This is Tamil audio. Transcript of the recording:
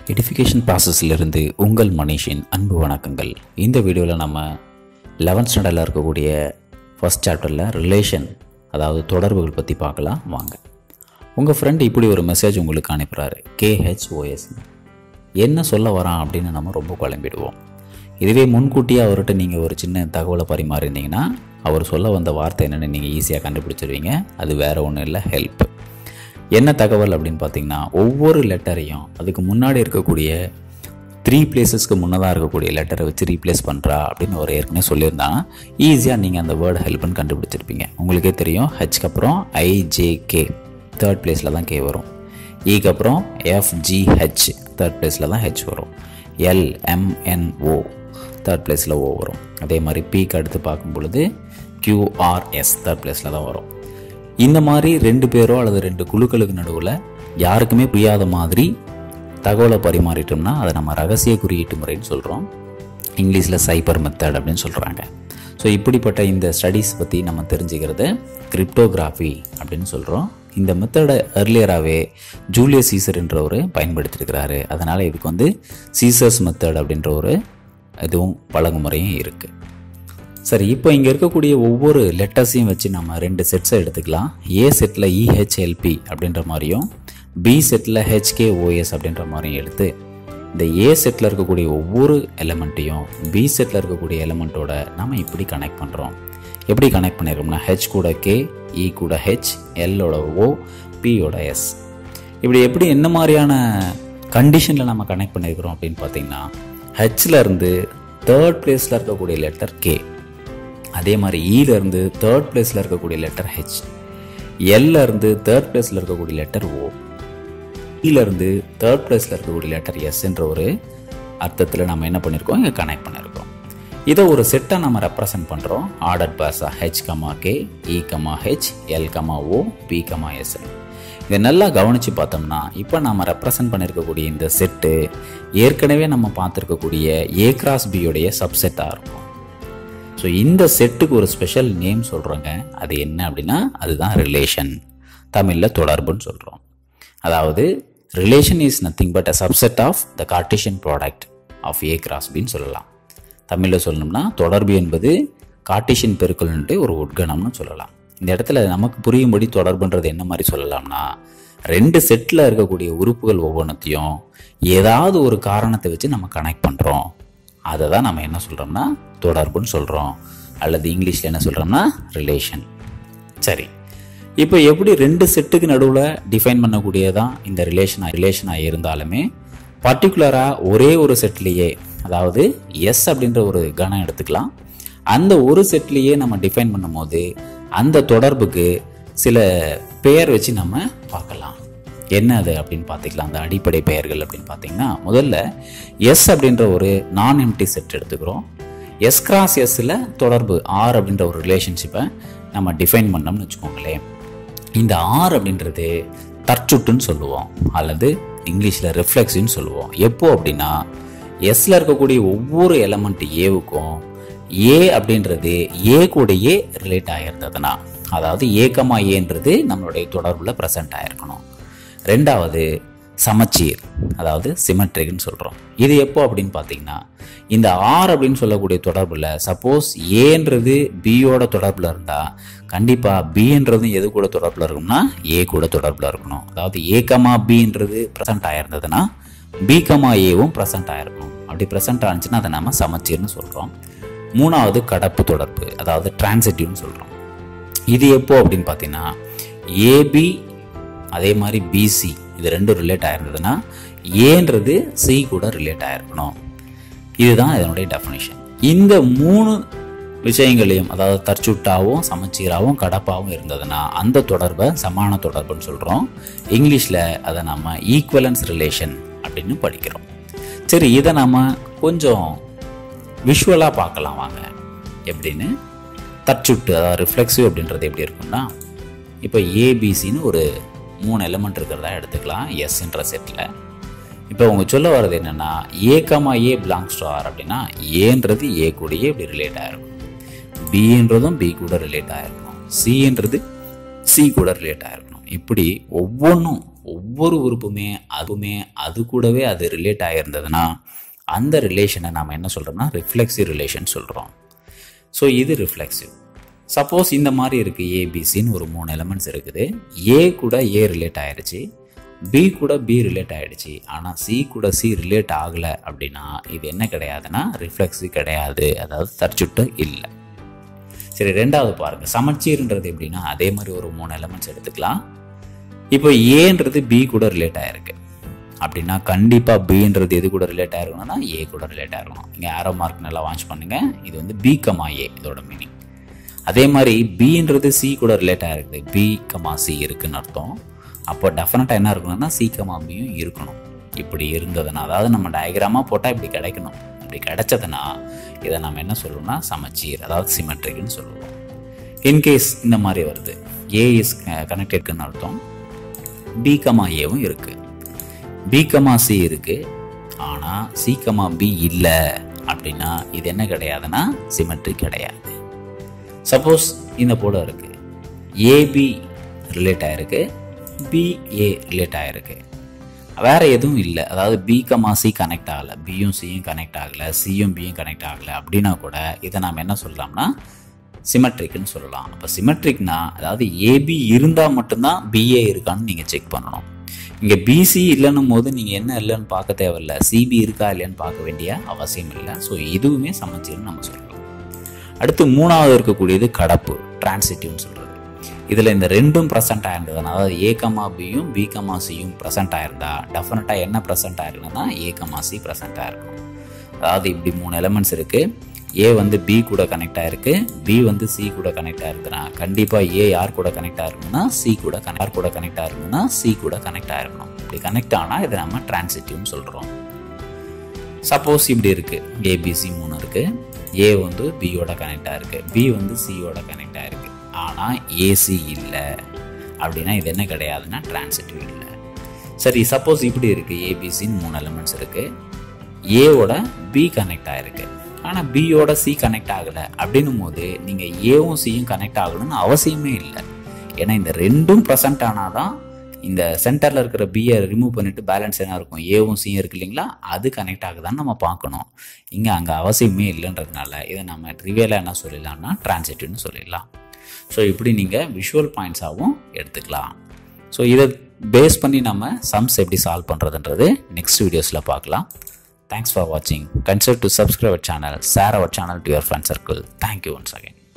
எடிஃபிகேஷன் ப்ராசஸிலிருந்து உங்கள் மனிஷின் அன்பு வணக்கங்கள் இந்த வீடியோவில் நம்ம லெவன்த் ஸ்டாண்டர்டில் இருக்கக்கூடிய ஃபஸ்ட் சாப்டரில் ரிலேஷன் அதாவது தொடர்புகள் பற்றி பார்க்கலாம் வாங்க உங்கள் ஃப்ரெண்ட் இப்படி ஒரு மெசேஜ் உங்களுக்கு அனுப்புகிறாரு கேஹெச்ஓஎஸ் என்ன சொல்ல வரான் அப்படின்னு நம்ம ரொம்ப குழம்பிடுவோம் இதுவே முன்கூட்டியே அவர்கிட்ட நீங்கள் ஒரு சின்ன தகவலை பரிமாறியிருந்தீங்கன்னா அவர் சொல்ல வந்த வார்த்தை என்னென்னு நீங்கள் ஈஸியாக கண்டுபிடிச்சிருவீங்க அது வேறு ஒன்றும் இல்லை ஹெல்ப் என்ன தகவல் அப்படின்னு பார்த்தீங்கன்னா ஒவ்வொரு லெட்டரையும் அதுக்கு முன்னாடி இருக்கக்கூடிய த்ரீ பிளேசஸ்க்கு முன்னதாக இருக்கக்கூடிய லெட்டரை வச்சு ரீப்ளேஸ் பண்ணுறா அப்படின்னு ஒரு ஏற்கனவே சொல்லியிருந்தாங்கன்னா ஈஸியாக நீங்கள் அந்த வேர்டு ஹெல்ப்னு கண்டுபிடிச்சிருப்பீங்க உங்களுக்கே தெரியும் ஹெச்க்கு அப்புறம் ஐஜேகே தேர்ட் பிளேஸில் தான் கே வரும் ஈக்கு அப்புறம் எஃப்ஜிஹெச் தேர்ட் பிளேஸில் தான் ஹெச் வரும் எல்எம்என்ஓ தேர்ட் பிளேஸில் ஓ வரும் அதே மாதிரி பிக்கு அடுத்து பார்க்கும் பொழுது கியூஆர்எஸ் தேர்ட் பிளேஸில் தான் வரும் இந்த மாதிரி ரெண்டு பேரோ அல்லது ரெண்டு குழுக்களுக்கு நடுவில் யாருக்குமே புரியாத மாதிரி தகவலை பரிமாறிட்டோம்னா அதை நம்ம ரகசிய குறியீட்டு முறைன்னு சொல்கிறோம் இங்கிலீஷில் சைபர் மெத்தட் அப்படின்னு சொல்கிறாங்க ஸோ இப்படிப்பட்ட இந்த ஸ்டடீஸ் பற்றி நம்ம தெரிஞ்சுக்கிறது கிரிப்டோகிராஃபி அப்படின்னு சொல்கிறோம் இந்த மெத்தடை ஏர்லியராகவே ஜூலியஸ் சீசர் என்றவர் பயன்படுத்தியிருக்கிறாரு அதனால் இதுக்கு வந்து சீசர்ஸ் மெத்தட் அப்படின்ற ஒரு இதுவும் பழங்குமுறையும் இருக்குது சரி இப்போ இங்கே இருக்கக்கூடிய ஒவ்வொரு லெட்டர்ஸையும் வச்சு நம்ம ரெண்டு செட்ஸை எடுத்துக்கலாம் ஏ செட்டில் இஹெச்எல்பி அப்படின்ற மாதிரியும் பி செட்டில் ஹெச்கேஓஎஸ் அப்படின்ற மாதிரியும் எடுத்து இந்த ஏ செட்டில் இருக்கக்கூடிய ஒவ்வொரு எலமெண்ட்டையும் பி செட்டில் இருக்கக்கூடிய எலமெண்ட்டோட நம்ம இப்படி கனெக்ட் பண்ணுறோம் எப்படி கனெக்ட் பண்ணியிருக்கோம்னா ஹெச் கூட கே இ கூட ஹெச் எல்லோட ஓ பியோட எஸ் இப்படி எப்படி என்ன மாதிரியான கண்டிஷனில் நம்ம கனெக்ட் பண்ணியிருக்கிறோம் அப்படின்னு பார்த்தீங்கன்னா ஹெச்சில் இருந்து தேர்ட் பிளேஸில் இருக்கக்கூடிய லெட்டர் கே அதே மாதிரி ஈல இருந்து தேர்ட் பிளேஸில் இருக்கக்கூடிய லெட்டர் ஹெச் எல்ல இருந்து தேர்ட் பிளேஸில் இருக்கக்கூடிய லெட்டர் ஓ ஈல இருந்து தேர்ட் பிளேஸில் இருக்கக்கூடிய லெட்டர் எஸ் என்ற ஒரு அர்த்தத்தில் நம்ம என்ன பண்ணியிருக்கோம் இங்கே கனெக்ட் பண்ணியிருக்கோம் இதை ஒரு செட்டை நம்ம ரெப்ரசன்ட் பண்ணுறோம் ஆர்டர் பாஸா H comma K E comma H L comma O P comma S இதை நல்லா கவனித்து பார்த்தோம்னா இப்போ நம்ம ரெப்ரசன்ட் பண்ணியிருக்கக்கூடிய இந்த செட்டு ஏற்கனவே நம்ம பார்த்துருக்கக்கூடிய ஏ கிராஸ் பியோடைய சப்செட்டாக இருக்கும் ஸோ இந்த செட்டுக்கு ஒரு ஸ்பெஷல் நேம் சொல்கிறோங்க அது என்ன அப்படின்னா அதுதான் ரிலேஷன் தமிழில் தொடர்புன்னு சொல்கிறோம் அதாவது relation is nothing but a subset of the Cartesian product of A cross பின்னு சொல்லலாம் தமிழில் சொல்லணும்னா தொடர்பு என்பது கார்டிஷியன் பெருக்கல்ன்ட்டு ஒரு உட்கணம்னு சொல்லலாம் இந்த இடத்துல நமக்கு புரியும்படி தொடர்புன்றது என்ன மாதிரி சொல்லலாம்னா ரெண்டு செட்டில் இருக்கக்கூடிய உறுப்புகள் ஒவ்வொன்றத்தையும் ஏதாவது ஒரு காரணத்தை வச்சு நம்ம கனெக்ட் பண்ணுறோம் அதை தான் நம்ம என்ன சொல்கிறோம்னா தொடர்புன்னு சொல்கிறோம் அல்லது இங்கிலீஷில் என்ன சொல்கிறோம்னா ரிலேஷன் சரி இப்போ எப்படி ரெண்டு செட்டுக்கு நடுவில் டிஃபைன் பண்ணக்கூடியதான் இந்த ரிலேஷனாக ரிலேஷனாக இருந்தாலுமே பர்டிகுலராக ஒரே ஒரு செட்லேயே அதாவது எஸ் அப்படின்ற ஒரு கணம் எடுத்துக்கலாம் அந்த ஒரு செட்லேயே நம்ம டிஃபைன் பண்ணும்போது அந்த தொடர்புக்கு சில பெயர் வச்சு நம்ம பார்க்கலாம் என்ன அது அப்படின்னு பார்த்துக்கலாம் அந்த அடிப்படை பெயர்கள் அப்படின்னு பார்த்தீங்கன்னா முதல்ல எஸ் அப்படின்ற ஒரு நான் எம்டி செட் எடுத்துக்கிறோம் எஸ் கிராஸ் எஸ்ஸில் தொடர்பு ஆர் அப்படின்ற ஒரு ரிலேஷன்ஷிப்பை நம்ம டிஃபைன் பண்ணோம்னு வச்சுக்கோங்களேன் இந்த ஆர் அப்படின்றது தற்சுட்டுன்னு சொல்லுவோம் அல்லது இங்கிலீஷில் ரிஃப்ளெக்ஸின்னு சொல்லுவோம் எப்போ அப்படின்னா எஸ்ல இருக்கக்கூடிய ஒவ்வொரு எலமெண்ட் ஏவுக்கும் ஏ அப்படின்றது ஏ கூடயே ரிலேட் ஆகிருந்ததுன்னா அதாவது ஏக்கமா ஏன்றது நம்மளுடைய தொடர்பில் ப்ரெசென்ட் ஆகிருக்கணும் ரெண்டாவது சமச்சீர் அதாவது சிமெட்ரிக்னு சொல்கிறோம் இது எப்போ அப்படின்னு பார்த்தீங்கன்னா இந்த ஆர் அப்படின்னு சொல்லக்கூடிய தொடர்பில் சப்போஸ் ஏன்றது பியோட தொடர்பில் இருந்தால் கண்டிப்பாக பின்றதும் எது கூட தொடர்பில் இருக்கும்னா ஏ கூட தொடர்பில் இருக்கணும் அதாவது ஏக்கமா பின்றது ப்ரெசென்ட் ஆகிருந்ததுன்னா பி கமா ஏவும் ப்ரெசென்ட் ஆகிருக்கணும் அப்படி ப்ரெசென்ட் ஆனிச்சுன்னா அதை நம்ம சமச்சீர்னு சொல்கிறோம் மூணாவது கடப்பு தொடர்பு அதாவது டிரான்சிட்டிவ்னு சொல்கிறோம் இது எப்போ அப்படின்னு பார்த்தீங்கன்னா ஏபி அதே மாதிரி பிசி இது ரெண்டும் ரிலேட் ஆயிருந்ததுன்னா ஏன்றது சி கூட ரிலேட் ஆயிருக்கணும் இதுதான் இதனுடைய டெஃபினேஷன் இந்த மூணு விஷயங்களையும் அதாவது தற்சுட்டாவும் சமச்சீராகவும் கடப்பாகவும் இருந்ததுன்னா அந்த தொடர்பை சமான தொடர்புன்னு சொல்கிறோம் இங்கிலீஷில் அதை நம்ம ஈக்குவலன்ஸ் ரிலேஷன் அப்படின்னு படிக்கிறோம் சரி இதை நம்ம கொஞ்சம் விஷுவலாக பார்க்கலாம் வாங்க எப்படின்னு தற்சுட்டு அதாவது ரிஃப்ளெக்ஸிவ் அப்படின்றது எப்படி இருக்கும்னா இப்போ ஏபிசின்னு ஒரு மூணு எலிமெண்ட் இருக்கிறதா எடுத்துக்கலாம் எஸ்ன்ற செட்டில் இப்போ அவங்க சொல்ல வர்றது என்னென்னா A comma A belongs to R அப்படின்னா ஏன்றது ஏ கூடயே இப்படி ரிலேட் ஆகிருக்கும் பின்றதும் பி கூட ரிலேட் ஆகிருக்கணும் சின்றது சி கூட ரிலேட் ஆகிருக்கணும் இப்படி ஒவ்வொன்றும் ஒவ்வொரு உறுப்புமே அதுவுமே அது கூடவே அது ரிலேட் ஆகியிருந்ததுன்னா அந்த ரிலேஷனை நாம் என்ன சொல்கிறோம்னா ரிஃப்ளெக்சிவ் ரிலேஷன் சொல்கிறோம் ஸோ இது ரிஃப்ளெக்சிவ் சப்போஸ் இந்த மாதிரி இருக்குது ஏபிசின்னு ஒரு மூணு எலமெண்ட்ஸ் இருக்குது ஏ கூட ஏ ரிலேட் ஆயிடுச்சு பி கூட பி ரிலேட் ஆகிடுச்சு ஆனால் சி கூட சி ரிலேட் ஆகலை அப்படின்னா இது என்ன கிடையாதுன்னா ரிஃப்ளெக்ஸிவ் கிடையாது அதாவது தற்சுட்டு இல்லை சரி ரெண்டாவது பாருங்கள் சமச்சீர்ன்றது எப்படின்னா அதே மாதிரி ஒரு மூணு எலமெண்ட்ஸ் எடுத்துக்கலாம் இப்போ ஏன்றது பி கூட ரிலேட் ஆகிருக்கு அப்படின்னா கண்டிப்பாக பின்றது எது கூட ரிலேட் ஆகிருக்கணும்னா ஏ கூட ரிலேட் ஆகிருக்கணும் இங்கே ஆரோ மார்க் நல்லா வாட்ச் பண்ணுங்கள் இது வந்து பி கமா ஏ இதோட மீனிங் அதே மாதிரி பின்றது சி கூட ரிலேட் ஆகிருக்குது பி கமா சி இருக்குன்னு அர்த்தம் அப்போ டெஃபினட்டாக என்ன இருக்கணும்னா சி கமா பியும் இருக்கணும் இப்படி இருந்ததுன்னா அதாவது நம்ம டயக்ராமாக போட்டால் இப்படி கிடைக்கணும் இப்படி கிடைச்சதுன்னா இதை நம்ம என்ன சொல்லுவோம்னா சமச்சீர் அதாவது சிமெட்ரிக்னு சொல்லுவோம் இன்கேஸ் இந்த மாதிரி வருது ஏ இஸ் கனெக்டட்க்குன்னு அர்த்தம் பி கமா ஏவும் இருக்குது பி கமா சி இருக்குது ஆனால் சி கமா பி இல்லை அப்படின்னா இது என்ன கிடையாதுன்னா சிமெட்ரிக் கிடையாது சப்போஸ் இந்த போட இருக்குது ஏபி ரிலேட் ஆகிருக்கு பிஏ ரிலேட் ஆகிருக்கு வேறு எதுவும் இல்லை அதாவது பி கமா சி கனெக்ட் ஆகலை பியும் சியும் கனெக்ட் ஆகலை சியும் பியும் கனெக்ட் ஆகலை அப்படின்னா கூட இதை நாம் என்ன சொல்லலாம்னா சிமெட்ரிக்னு சொல்லலாம் அப்போ சிமெட்ரிக்னா அதாவது ஏபி இருந்தால் மட்டும்தான் பிஏ இருக்கான்னு நீங்கள் செக் பண்ணணும் இங்கே பிசி இல்லைன்னும் போது நீங்கள் என்ன இல்லைன்னு பார்க்க தேவையில்ல சிபி இருக்கா இல்லைன்னு பார்க்க வேண்டிய அவசியம் இல்லை ஸோ இதுவுமே சமச்சீர்னு நம்ம சொல்லலாம் அடுத்து மூணாவது இருக்கக்கூடியது கடப்பு டிரான்சிட்டிவ்னு சொல்கிறது இதில் இந்த ரெண்டும் ப்ரெசென்ட் ஆயிருந்ததுனா அதாவது ஏ கமா பியும் பி கமா சியும் ப்ரெசென்ட் ஆயிருந்தா டெஃபினட்டாக என்ன ப்ரெசென்ட் ஆயிருக்குன்னா ஏ கமா சி ப்ரெசென்ட் ஆயிருக்கும் அதாவது இப்படி மூணு எலமெண்ட்ஸ் இருக்குது ஏ வந்து பி கூட கனெக்ட் ஆயிருக்கு பி வந்து சி கூட கனெக்ட் ஆயிருக்குன்னா கண்டிப்பாக ஏ யார் கூட கனெக்ட் ஆயிருக்குன்னா சி கூட யார் கூட கனெக்ட் ஆயிருக்குன்னா சி கூட கனெக்ட் ஆயிருக்கணும் இப்படி கனெக்ட் ஆனால் இதை நம்ம டிரான்சிட்டிவ்னு சொல்கிறோம் சப்போஸ் இப்படி இருக்குது ஏபிசி மூணு இருக்குது ஏ வந்து பியோட கனெக்ட் ஆயிருக்கு பி வந்து சியோட கனெக்ட் ஆயிருக்கு ஆனால் ஏசி இல்லை அப்படின்னா இது என்ன கிடையாதுன்னா டிரான்சிட்டிவ் இல்லை சரி சப்போஸ் இப்படி இருக்குது ஏபிசின்னு மூணு எலமெண்ட்ஸ் இருக்குது ஏவோட பி கனெக்ட் ஆகிருக்கு ஆனால் பியோட சி கனெக்ட் ஆகலை அப்படின்னும் போது நீங்கள் ஏவும் சியும் கனெக்ட் ஆகணும்னு அவசியமே இல்லை ஏன்னா இந்த ரெண்டும் ப்ரெசென்ட் ஆனால் தான் இந்த சென்டரில் இருக்கிற பியை ரிமூவ் பண்ணிவிட்டு பேலன்ஸ் என்ன இருக்கும் ஏவும் சியும் இருக்கு இல்லைங்களா அது கனெக்ட் ஆகுதான்னு நம்ம பார்க்கணும் இங்கே அங்கே அவசியமே இல்லைன்றதுனால இதை நம்ம ட்ரிவியலாக என்ன சொல்லிடலாம்னா டிரான்சிட்டிவ்னு சொல்லிடலாம் ஸோ இப்படி நீங்கள் விஷுவல் பாயிண்ட்ஸாகவும் எடுத்துக்கலாம் ஸோ இதை பேஸ் பண்ணி நம்ம சம்ஸ் எப்படி சால்வ் பண்ணுறதுன்றது நெக்ஸ்ட் வீடியோஸில் பார்க்கலாம் தேங்க்ஸ் ஃபார் வாட்சிங் consider to subscribe our channel share our channel to your friend circle thank you once again